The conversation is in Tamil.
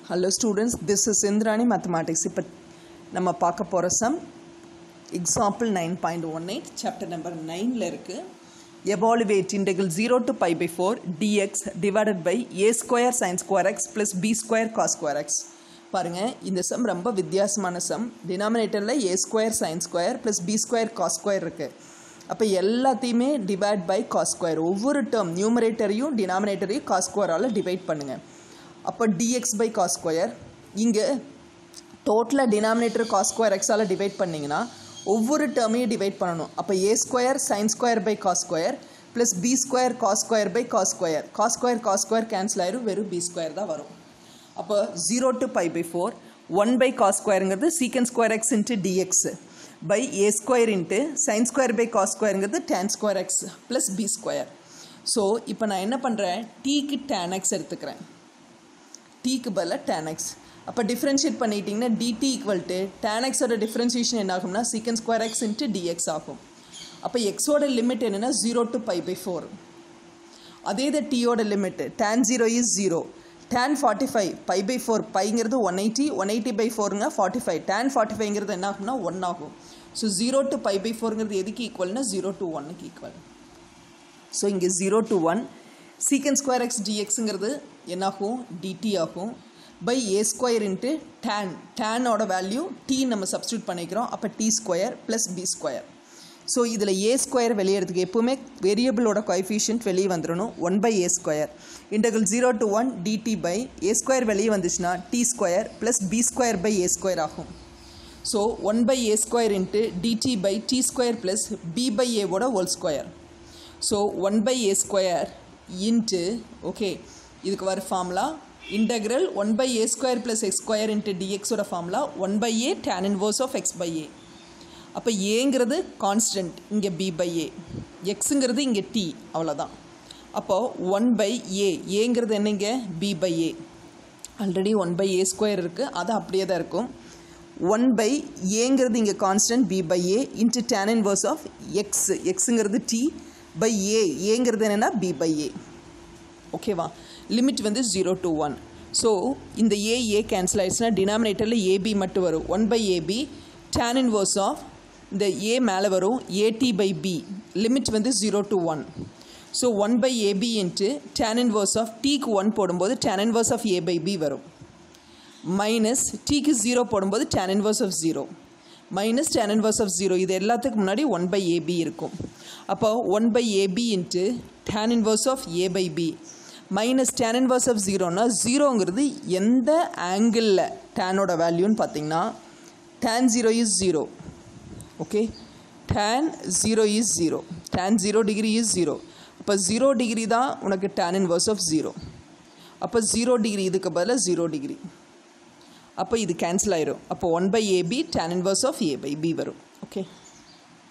hello students this is Indrani mathematics இப்போ நம்ம பார்க்க போகிற sum example nine point one eight chapter number நைனில் இருக்குது evaluate integral zero to pi by four dx divided by a square sin square x plus b square cos square x பாருங்கள் இந்த சம் ரொம்ப வித்தியாசமான சம் டினாமினேட்டரில் a square sin square plus b square cos square இருக்குது அப்போ எல்லாத்தையுமே டிவைட் பை காஸ் ஸ்கொயர் ஒவ்வொரு டேர்ம் நியூமரேட்டரையும் டினாமினேட்டரையும் காஸ் ஸ்கொயரால் டிவைட் பண்ணுங்கள் அப்போ டிஎக்ஸ் பை காஸ் ஸ்கொயர் இங்கே டோட்டலாக டினாமினேட்டர் காஸ் ஸ்கொயர் எக்ஸால் டிவைட் பண்ணிங்கன்னா ஒவ்வொரு டேர்மையும் டிவைட் பண்ணணும் அப்போ a square sin square by cos square plus b square cos square by cos square cos square cos square cancel ஆயிரும் வெறும் பி ஸ்கொயர் தான் வரும் அப்போ zero to pi by four one by cos ஸ்கொயருங்கிறது sec square x into dx by a square into sin square by cos ஸ்கொயருங்கிறது tan square x plus b square so இப்போ நான் என்ன பண்ணுறேன் டீக்கு டேன் எக்ஸ் எடுத்துக்கிறேன் டீக்கு பதிலாக டேன் எக்ஸ் அப்போ டிஃப்ரென்ஷியேட் பண்ணிட்டீங்கன்னா டிடி ஈக்குவல் டு டேன் எக்ஸோட டிஃப்ரென்ஷியேஷன் என்ன ஆகும்னா சீக்கன் ஸ்கொயர் எக்ஸ் இன்ட்டு டிஎக்ஸ் ஆகும் அப்போ எக்ஸோட லிமிட் என்னென்னா zero to pi by four அதே இது டீயோட limit tan zero is zero tan forty five pi by four பைங்கிறது one eighty one eighty by ஃபோருங்க ஃபார்ட்டி ஃபைவ் டேன் ஃபார்ட்டி ஃபைவ்ங்கிறது என்ன ஆகும்னா ஒன் ஆகும் so zero to pi by ஃபோருங்கிறது எதுக்கு ஈக்குவல்னா ஜீரோ டு ஒன்னுக்கு ஈக்குவல் ஸோ இங்கே zero to one sec square x டிஎக்ஸுங்கிறது என்னாகும் டிடி ஆகும் by a square into tan டேனோட வேல்யூ டி நம்ம சப்ஸ்டியூட் பண்ணிக்கிறோம் அப்போ t square plus b square so இதில் ஏ ஸ்கொயர் வெளியேறதுக்கு எப்போவுமே வேரியபிளோட கோஎஃபிஷியன்ட் வெளியே வந்துடணும் one by a square integral zero to one dt by a square வெளியே வந்துச்சுன்னா t square plus b square by a square ஆகும் so one by a square into dt by t square plus b by ஏவோட whole square so one by a square into okay இதுக்கு வர formula integral one by a square plus x square into டிஎக்ஸோட formula one by a tan inverse of x by a அப்போ ஏங்கிறது கான்ஸ்டன்ட் இங்கே பி பை ஏ எக்ஸுங்கிறது இங்கே டி அவ்வளோதான் அப்போது ஒன் பை ஏ ஏங்கிறது என்னங்க b by a already one by a square இருக்குது அது அப்படியே தான் இருக்கும் ஒன் பை ஏங்கிறது இங்கே constant b by a into tan inverse of x எக்ஸுங்கிறது டி பை ஏ ஏங்கிறது என்னென்னா பி பை ஏ ஓகேவா லிமிட் வந்து ஜீரோ டு ஒன் ஸோ இந்த ஏ ஏ கேன்சல் ஆயிடுச்சுன்னா டினாமினேட்டரில் ஏபி மட்டும் வரும் one by a b tan inverse of இந்த ஏ மேலே வரும் ஏடி பை பி லிமிட் வந்து zero to one so one by a b into tan inverse of டீக்கு ஒன் போடும்போது tan inverse of a by b வரும் மைனஸ் டீக்கு ஜீரோ போடும்போது tan inverse of zero minus tan inverse of zero இது எல்லாத்துக்கு முன்னாடி ஒன் பை ஏபி இருக்கும் அப்போ one by a b into tan inverse of a by B minus tan inverse of ஜீரோனா ஜீரோங்கிறது எந்த ஆங்கிளில் டேனோட வேல்யூன்னு பார்த்தீங்கன்னா tan zero is zero okay tan zero is zero tan zero degree is zero அப்போ ஜீரோ டிகிரி தான் உனக்கு டேன் இன்வர்ஸ் ஆஃப் ஜீரோ அப்போ ஜீரோ டிகிரி இதுக்கு பதிலாக ஜீரோ டிகிரி அப்போ இது கேன்சல் ஆயிரும் அப்போ one by a b tan inverse of a by b வரும் ஓகே